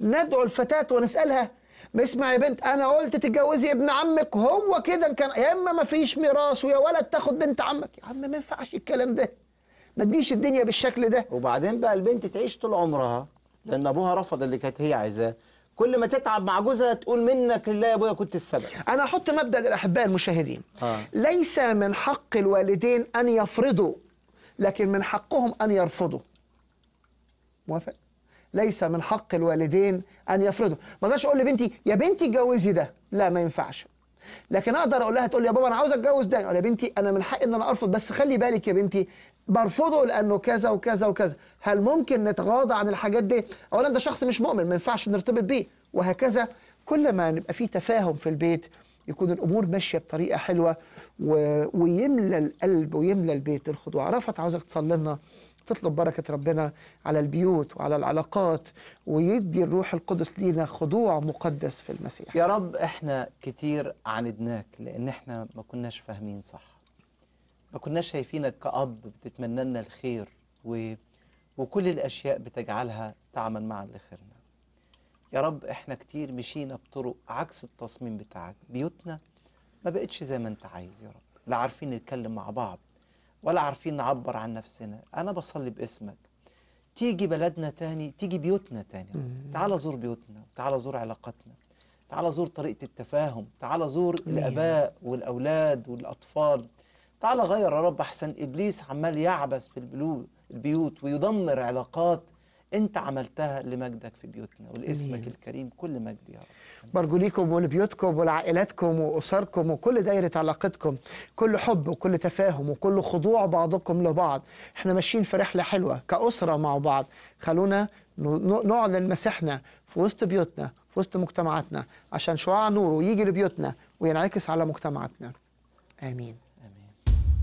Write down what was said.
ندعو الفتاة ونسألها ما اسمع يا بنت انا قلت تتجوزي ابن عمك هو كده إن كان يا اما ما فيش ميراث ويا ولد تاخد بنت عمك يا عم ما ينفعش الكلام ده ما تجيش الدنيا بالشكل ده وبعدين بقى البنت تعيش طول عمرها لان ابوها رفض اللي كانت هي عايزاه كل ما تتعب مع جوزها تقول منك لله يا ابويا كنت السبب انا احط مبدا للاحباء المشاهدين آه. ليس من حق الوالدين ان يفرضوا لكن من حقهم ان يرفضوا موافق ليس من حق الوالدين ان يفرضوا ما اقدرش اقول لبنتي يا بنتي اتجوزي ده لا ما ينفعش لكن اقدر اقول لها تقول لي يا بابا انا عاوز اتجوز ده اقول يا بنتي انا من حقي ان انا ارفض بس خلي بالك يا بنتي برفضه لانه كذا وكذا وكذا هل ممكن نتغاضى عن الحاجات دي اولا ده شخص مش مؤمن ما ينفعش نرتبط بيه وهكذا كل ما نبقى في تفاهم في البيت يكون الامور ماشيه بطريقه حلوه و... ويملى القلب ويملى البيت الخضوع رفعت عاوزك تصلي لنا تطلب بركة ربنا على البيوت وعلى العلاقات ويدي الروح القدس لينا خضوع مقدس في المسيح يا رب احنا كتير عاندناك لان احنا ما كناش فاهمين صح ما كناش شايفينك كأب بتتمنى لنا الخير و... وكل الاشياء بتجعلها تعمل معا لخيرنا يا رب احنا كتير مشينا بطرق عكس التصميم بتاعك بيوتنا ما بقتش زي ما انت عايز يا رب لا عارفين نتكلم مع بعض ولا عارفين نعبر عن نفسنا انا بصلي باسمك تيجي بلدنا تاني تيجي بيوتنا تاني تعال زور بيوتنا تعال زور علاقاتنا تعال زور طريقة التفاهم تعال زور أمين. الآباء والأولاد والأطفال تعال غير يا رب أحسن إبليس عمال يعبث في البلو- البيوت ويدمر علاقات أنت عملتها لمجدك في بيوتنا ولاسمك أمين. الكريم كل مجد يا رب برجو ليكم ولبيوتكم ولعائلاتكم وأسركم وكل دايرة علاقتكم كل حب وكل تفاهم وكل خضوع بعضكم لبعض احنا ماشيين في رحلة حلوة كأسرة مع بعض خلونا ن- ن- نعلن مسيحنا في وسط بيوتنا في وسط مجتمعاتنا عشان شعاع نوره يجي لبيوتنا وينعكس على مجتمعاتنا آمين